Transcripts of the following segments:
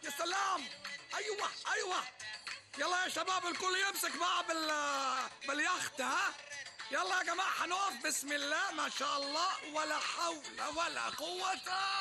يا سلام ايوه ايوه يلا يا شباب الكل يمسك بقى بال باليخت ها يلا يا جماعه هنقف بسم الله ما شاء الله ولا حول ولا قوه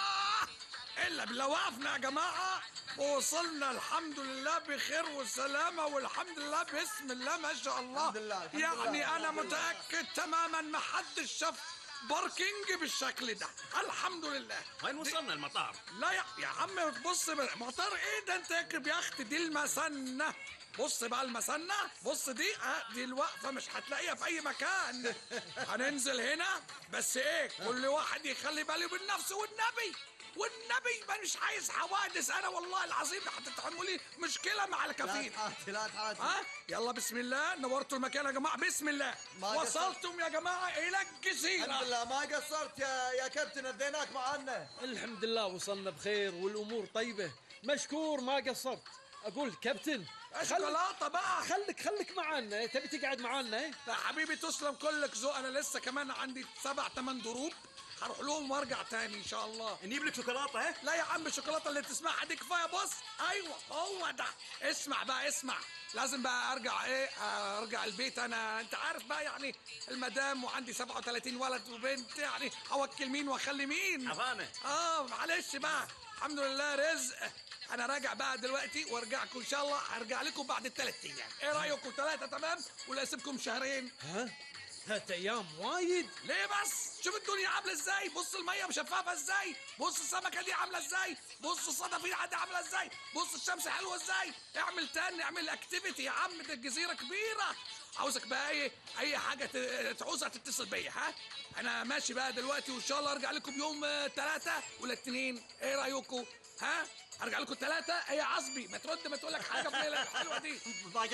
الا بالله وقفنا يا جماعه ووصلنا الحمد لله بخير وسلامة والحمد لله بسم الله ما شاء الله الحمد لله، الحمد يعني لله، أنا الحمد لله. متأكد تماما ما حدش شاف باركينج بالشكل ده الحمد لله وين وصلنا المطار لا يا, يا عم بص بقى، مطار ايه ده انت راكب يخت دي المسنة بص بقى المسنة بص دي اه دي الوقفة مش هتلاقيها في أي مكان هننزل هنا بس ايه كل واحد يخلي باله من نفسه والنبي والنبي ما مش عايز حوادث انا والله العظيم هتتعملوا لي مشكلة مع لا الكفيل تحاتي لا تحاتي ها يلا بسم الله نورتوا المكان يا جماعة بسم الله ما وصلتم يا جماعة إلى الجزيرة الحمد لله ما قصرت يا يا كابتن اديناك معنا الحمد لله وصلنا بخير والامور طيبه مشكور ما قصرت اقول كابتن شوكولاتة بقى خليك خليك معانا تبي تقعد معانا يا حبيبي تسلم كلك ذوق انا لسه كمان عندي سبع ثمان دروب هروح لهم وارجع تاني ان شاء الله نجيب لك شوكولاته ها لا يا عم الشوكولاته اللي تسمعها دي كفايه بص ايوه هو ده اسمع بقى اسمع لازم بقى ارجع ايه آه، ارجع البيت انا انت عارف بقى يعني المدام وعندي 37 ولد وبنت يعني اوكل مين واخلي مين عفانه اه معلش بقى الحمد لله رزق انا راجع بقى دلوقتي وارجعكم ان شاء الله هرجع لكم بعد الثلاث ايام ايه رايكم ثلاثه تمام ولا اسيبكم شهرين ها ثلاث ايام وايد ليه بس شوف الدنيا عامله ازاي بص الميه مشفافه ازاي بص السمكه دي عامله ازاي بص الصدفه دي عامله ازاي بص الشمس حلوه ازاي اعمل تاني اعمل اكتيفيتي يا عم ده الجزيره كبيره عاوزك بقى ايه اي حاجه ت- تعوزها تتصل بيا ها انا ماشي بقى دلوقتي وان شاء الله ارجع لكم يوم ثلاثة ولا اثنين ايه رايكم ها ارجع لكم ثلاثة هي عصبي ما ترد ما تقول لك حاجه في الليله الحلوه دي